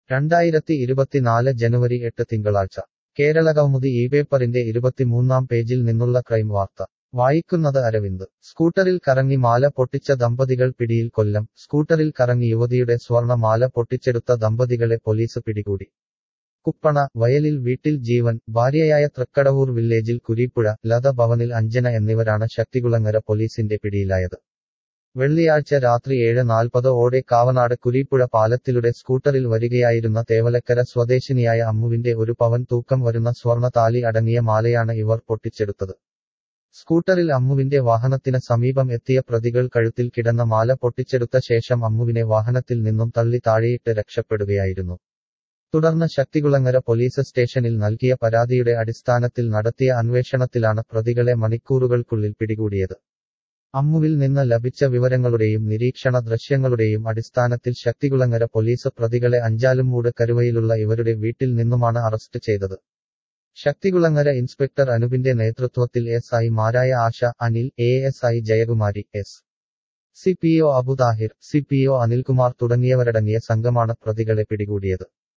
രണ്ടായിരത്തി ഇരുപത്തിനാല് ജനുവരി എട്ട് തിങ്കളാഴ്ച കേരളകൗമുദി ഈ പേപ്പറിന്റെ ഇരുപത്തിമൂന്നാം പേജിൽ നിന്നുള്ള ക്രൈം വാർത്ത വായിക്കുന്നത് അരവിന്ദ് സ്കൂട്ടറിൽ കറങ്ങി മാല പൊട്ടിച്ച ദമ്പതികൾ പിടിയിൽ കൊല്ലം സ്കൂട്ടറിൽ കറങ്ങി യുവതിയുടെ സ്വർണ മാല പൊട്ടിച്ചെടുത്ത ദമ്പതികളെ പോലീസ് പിടികൂടി കുപ്പണ വയലിൽ വീട്ടിൽ ജീവൻ ഭാര്യയായ തൃക്കടവൂർ വില്ലേജിൽ കുരീപ്പുഴ ലത ഭവനിൽ അഞ്ജന എന്നിവരാണ് ശക്തികുളങ്ങര പോലീസിന്റെ പിടിയിലായത് വെള്ളിയാഴ്ച രാത്രി ഏഴ് നാൽപ്പത് ഓടെ കാവനാട് കുരീപ്പുഴ പാലത്തിലൂടെ സ്കൂട്ടറിൽ വരികയായിരുന്ന തേവലക്കര സ്വദേശിനിയായ അമ്മുവിന്റെ ഒരു പവൻ തൂക്കം വരുന്ന സ്വർണ താലി അടങ്ങിയ മാലയാണ് ഇവർ പൊട്ടിച്ചെടുത്തത് സ്കൂട്ടറിൽ അമ്മുവിന്റെ വാഹനത്തിന് സമീപം എത്തിയ പ്രതികൾ കഴുത്തിൽ കിടന്ന മാല പൊട്ടിച്ചെടുത്ത ശേഷം അമ്മുവിനെ വാഹനത്തിൽ നിന്നും തള്ളി താഴെയിട്ട് രക്ഷപ്പെടുകയായിരുന്നു തുടർന്ന് ശക്തികുളങ്ങര പോലീസ് സ്റ്റേഷനിൽ നൽകിയ പരാതിയുടെ അടിസ്ഥാനത്തിൽ നടത്തിയ അന്വേഷണത്തിലാണ് പ്രതികളെ മണിക്കൂറുകൾക്കുള്ളിൽ പിടികൂടിയത് അമ്മുവിൽ നിന്ന് ലഭിച്ച വിവരങ്ങളുടെയും നിരീക്ഷണ ദൃശ്യങ്ങളുടെയും അടിസ്ഥാനത്തിൽ ശക്തികുളങ്ങര പോലീസ് പ്രതികളെ അഞ്ചാലുംമൂട് കരുവയിലുള്ള ഇവരുടെ വീട്ടിൽ നിന്നുമാണ് അറസ്റ്റ് ചെയ്തത് ശക്തികുളങ്ങര ഇൻസ്പെക്ടർ അനുപിന്റെ നേതൃത്വത്തിൽ എസ് ഐ മാരായ Asha Anil A S I Jayakumari S C P O Abudahir C P O Anilkumar തുടങ്ങിയവരടങ്ങിയ സംഘമാണ് പ്രതികളെ പിടികൂടിയത്